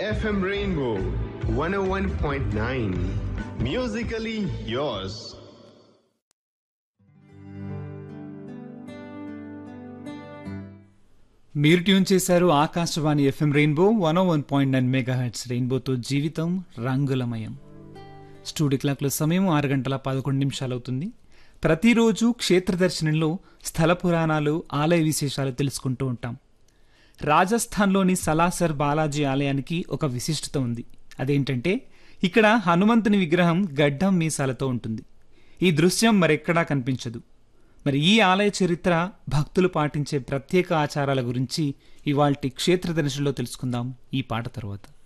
FM Rainbow 101.9. Musically yours. మీరు tune చేశారు Akashvani FM Rainbow one one point nine mega hits రెయిన్బోతో జీవితం రంగులమయం స్టూడియో క్లాక్లో సమయం ఆరు గంటల పదకొండు నిమిషాలు అవుతుంది ప్రతిరోజు క్షేత్ర దర్శనంలో స్థల పురాణాలు ఆలయ విశేషాలు తెలుసుకుంటూ ఉంటాం రాజస్థాన్లోని సలాసర్ బాలాజీ ఆలయానికి ఒక విశిష్టత ఉంది అదేంటంటే ఇక్కడ హనుమంతుని విగ్రహం గడ్డం మీసాలతో ఉంటుంది ఈ దృశ్యం మరెక్కడా కనిపించదు మరి ఈ ఆలయ చరిత్ర భక్తులు పాటించే ప్రత్యేక ఆచారాల గురించి ఇవాల్టి క్షేత్ర దర్శనంలో తెలుసుకుందాం ఈ పాట తర్వాత